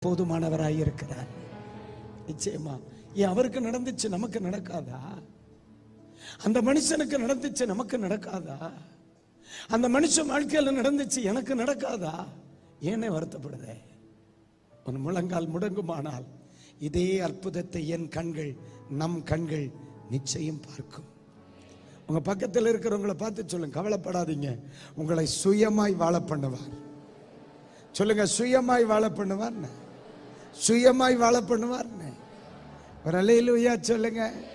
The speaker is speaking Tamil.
போதுமானவராய் இருக்கிறார் நிச்சயமா ஏன் அவருக்கு நடந்துச்சு நமக்கு நடக்காதா அந்த மனுஷனுக்கு நடந்துச்சு நமக்கு நடக்காதா அந்த மனுஷன் வாழ்க்கையில நடந்துச்சு எனக்கு நடக்காதா ஏனே வருத்தப்படுதே உன் முழங்கால் முடங்குமானால் இதே அற்புதத்தை என் கண்கள் நம் கண்கள் நிச்சயம் பார்க்கும் உங்க பக்கத்தில் இருக்கிறவங்கள பார்த்து சொல்லுங்க கவலைப்படாதீங்க உங்களை சுயமாய் வாழ பண்ணுவார் சொல்லுங்க சுயமாய் வாழ பண்ணுவார் சுயமாய் வாழ பண்ணுவார் ஒரு அலையிலுயா சொல்லுங்க